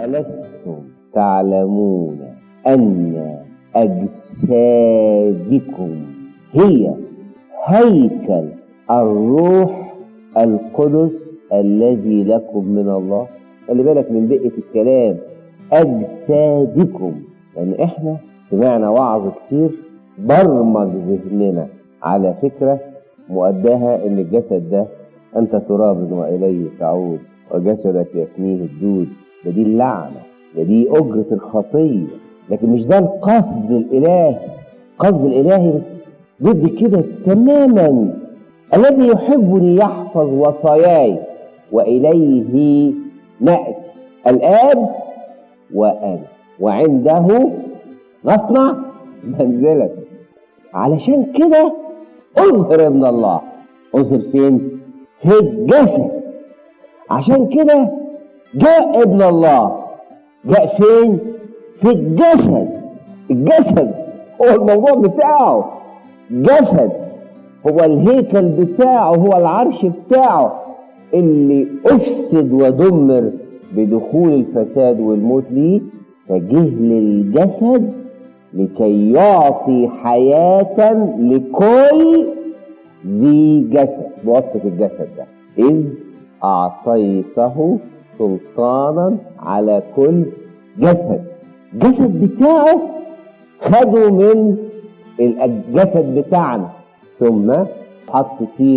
ألستم تعلمون أن أجسادكم هي هيكل الروح القدس الذي لكم من الله خلي بالك من دقة الكلام أجسادكم لأن إحنا سمعنا وعظ كتير برمج ذهننا على فكرة مؤداها إن الجسد ده أنت تراب وإليه تعود وجسدك يفنيه الدود ده دي اللعنة ده دي أجرة الخطية لكن مش ده القصد الإلهي القصد الإلهي ضد كده تماما الذي يحبني يحفظ وصاياي وإليه نأتي الآب وأنا وعنده نصنع منزلة علشان كده أظهر ابن الله أظهر فين؟ في الجسد عشان كده جاء ابن الله جاء فين؟ في الجسد الجسد هو الموضوع بتاعه جسد هو الهيكل بتاعه هو العرش بتاعه اللي أفسد ودمر بدخول الفساد والموت ليه فجه للجسد لكي يعطي حياة لكل ذي جسد بواسطة الجسد ده إذ أعطيته سلطانا على كل جسد الجسد بتاعه خده من الجسد بتاعنا ثم حط فيه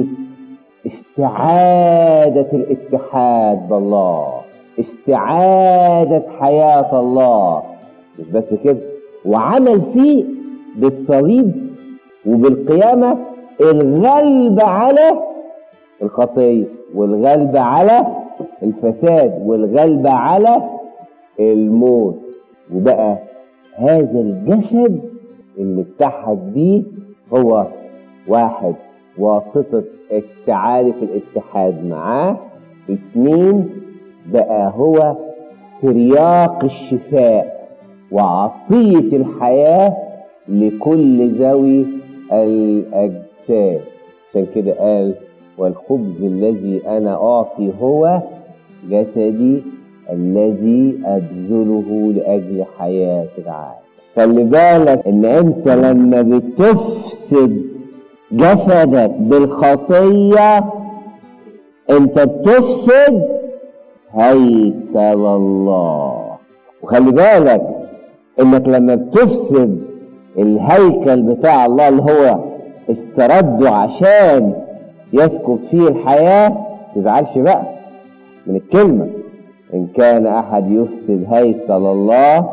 استعادة الاتحاد بالله استعادة حياة الله مش بس كده وعمل فيه بالصليب وبالقيامة الغلب على الخطية والغلب على الفساد والغلب على الموت وبقى هذا الجسد اللي اتحد بيه هو واحد واسطة استعادة الاتحاد معاه اتنين بقى هو ترياق الشفاء وعطية الحياة لكل ذوي الأجساد عشان كده قال والخبز الذي أنا أعطي هو جسدي الذي أبذله لأجل حياة العالم خلي بالك إن أنت لما بتفسد جسدك بالخطية أنت بتفسد هيكل الله وخلي بالك إنك لما بتفسد الهيكل بتاع الله اللي هو استرده عشان يسكب فيه الحياة تزعلش بقى من الكلمة إن كان أحد يفسد هيكل الله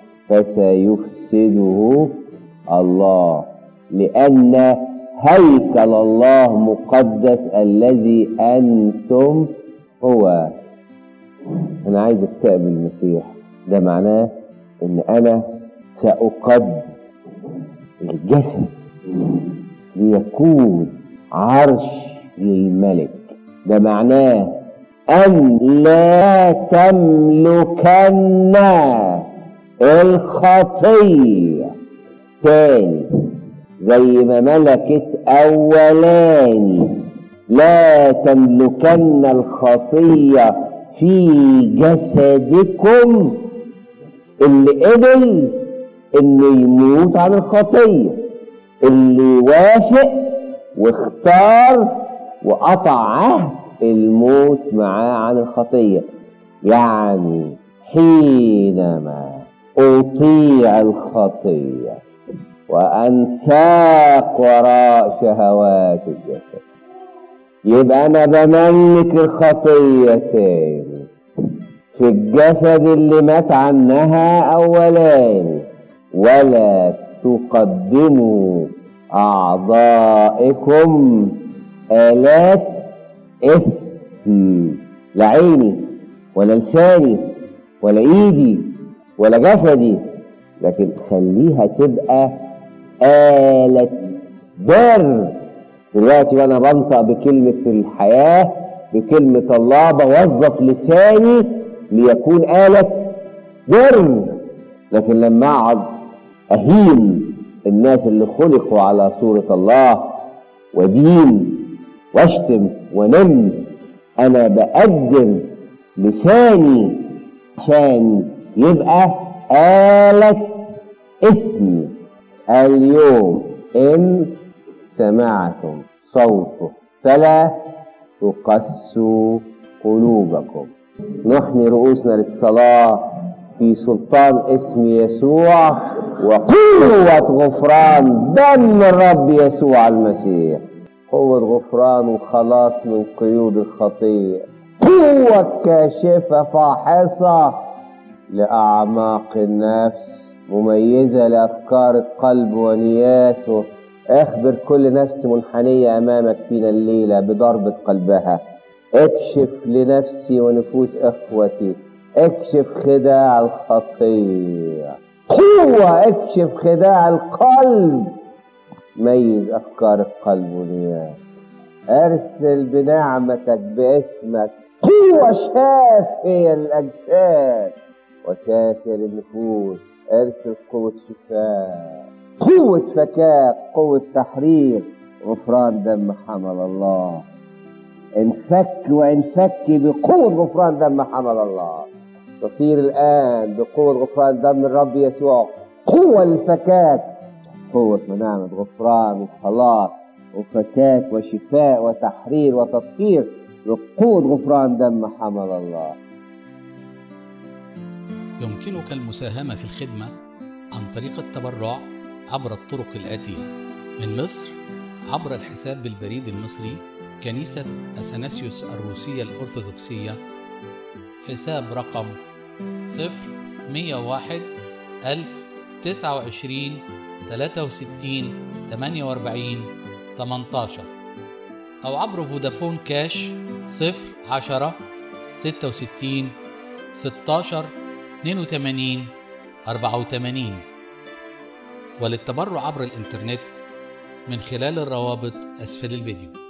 فسيفسده الله لأن هيكل الله مقدس الذي أنتم هو أنا عايز أستقبل المسيح ده معناه إن أنا سأقدم الجسد ليكون عرش للملك ده معناه أن لا تملكن الخطية تاني زي ما ملكت أولاني لا تملكن الخطية في جسدكم اللي قبل انه يموت عن الخطية اللي وافق واختار وقطع عهد الموت معاه عن الخطية يعني حينما أطيع الخطية وأنساق وراء شهوات الجسد يبقى أنا بملك الخطية تاني في الجسد اللي مات عنها أولاني ولا تقدموا أعضائكم آلات إثم لا عيني ولا لساني ولا إيدي ولا جسدي لكن خليها تبقى آلة بر دلوقتي وأنا بنطق بكلمة الحياة بكلمة الله بوظف لساني ليكون آلة بر لكن لما أقعد أهين الناس اللي خلقوا على صورة الله ودين واشتم ونم أنا بقدم لساني عشان يبقى آلة اسم اليوم إن سمعتم صوته فلا تقسوا قلوبكم نحني رؤوسنا للصلاة في سلطان اسم يسوع وقوة غفران دم الرب يسوع المسيح قوة غفران وخلاص من قيود الخطية قوة كاشفة فاحصة لأعماق النفس مميزة لأفكار القلب ونياته اخبر كل نفس منحنية أمامك فينا الليلة بضربة قلبها اكشف لنفسي ونفوس إخوتي اكشف خداع الخطية قوة اكشف خداع القلب ميز أفكار القلب ونياته أرسل بنعمتك باسمك قوة شافية للأجساد وشافية للنفوس ارسل قوة شفاء قوة فكاك قوة تحرير غفران دم حمل الله انفك وانفك بقوة غفران دم حمل الله تصير الآن بقوة غفران دم الرب يسوع قوة للفكاك قوة ونعمة غفران وخلاص وفكاك وشفاء وتحرير وتطهير بقوة غفران دم حمل الله يمكنك المساهمة في الخدمة عن طريق التبرع عبر الطرق الآتية من مصر عبر الحساب بالبريد المصري كنيسة أثناسيوس الروسية الأرثوذكسية حساب رقم صفر مية واحد ألف تسعة وعشرين تلاتة وستين تمانية وأربعين تمنتاشر أو عبر فودافون كاش صفر عشرة ستة وستين ستاشر اتنين وتمانين أربعة وتمانين وللتبرع عبر الإنترنت من خلال الروابط أسفل الفيديو